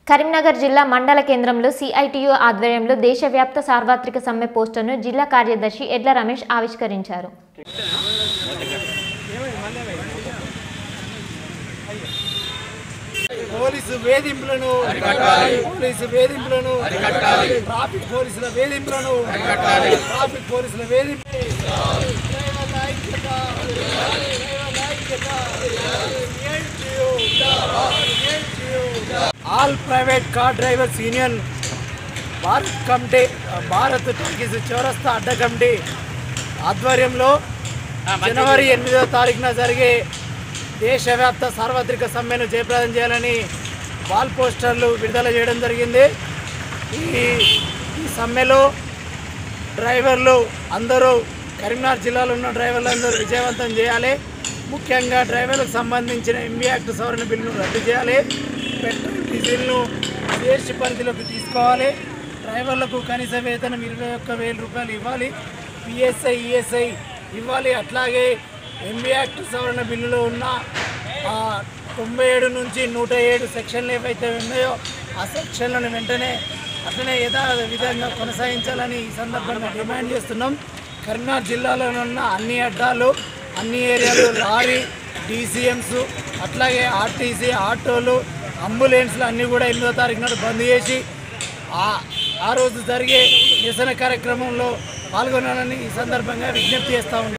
కరీంనగర్ జిల్లా మండల కేంద్రంలో సిఐటియు ఆధ్వర్యంలో దేశవ్యాప్త సార్వత్రిక సమ్మె పోస్టర్ను జిల్లా కార్యదర్శి ఎడ్ల రమేష్ ఆవిష్కరించారు పోలీసు వేధింపులను పోలీసు వేధింపులను ట్రాఫిక్ పోలీసుల వేధింపులను ట్రాఫిక్ పోలీసుల వేధింపు డ్రైవర్ల ఐక్యత! డ్రైవర్ల ఐక్యత! ఏంటియో? ఏంటియో? All private car drivers union Bharat committee Bharat talkies చౌరస్తా అడ్డ కమిటీ ఆధ్వర్యంలో జనవరి ఎనిమిదవ తారీఖున జరిగే దేశవ్యాప్త సార్వత్రిక సమ్మెను జయప్రదం చేయాలని వాల్ పోస్టర్లు విడుదల చేయడం జరిగింది ఈ ఈ సమ్మెలో డ్రైవర్లు అందరూ కరీంనగర్ జిల్లాలో ఉన్న డ్రైవర్లు అందరూ విజయవంతం చేయాలి ముఖ్యంగా డ్రైవర్లకు సంబంధించిన ఎంబీ యాక్ట్ సవరణ బిల్లును రద్దు చేయాలి పెట్రోల్ డీజిల్ను జీఎస్టీ పరిధిలోకి తీసుకోవాలి డ్రైవర్లకు కనీస వేతనం ఇరవై ఒక్క వేల రూపాయలు ఇవ్వాలి పిఎస్ఐ ఈఎస్ఐ ఇవ్వాలి అట్లాగే ఎంబీ యాక్ట్ సవరణ బిల్లులో ఉన్న ఆ, తొంభై ఏడు నుంచి నూట ఏడు సెక్షన్లు ఏవైతే ఉన్నాయో ఆ సెక్షన్లను వెంటనే అట్లనే యథా విధంగా కొనసాగించాలని ఈ సందర్భంగా డిమాండ్ చేస్తున్నాం కరీంనగర్ జిల్లాలో ఉన్న అన్ని అడ్డాలు అన్ని ఏరియాలు లారీ డీసీఎంస్ అట్లాగే ఆర్టీసీ ఆటోలు అంబులెన్స్లు అన్నీ కూడా ఎనిమిదో తారీఖు నాడు బంద్ చేసి ఆ ఆ రోజు జరిగే నిరసన కార్యక్రమంలో పాల్గొనాలని ఈ సందర్భంగా విజ్ఞప్తి చేస్తా ఉన్నాం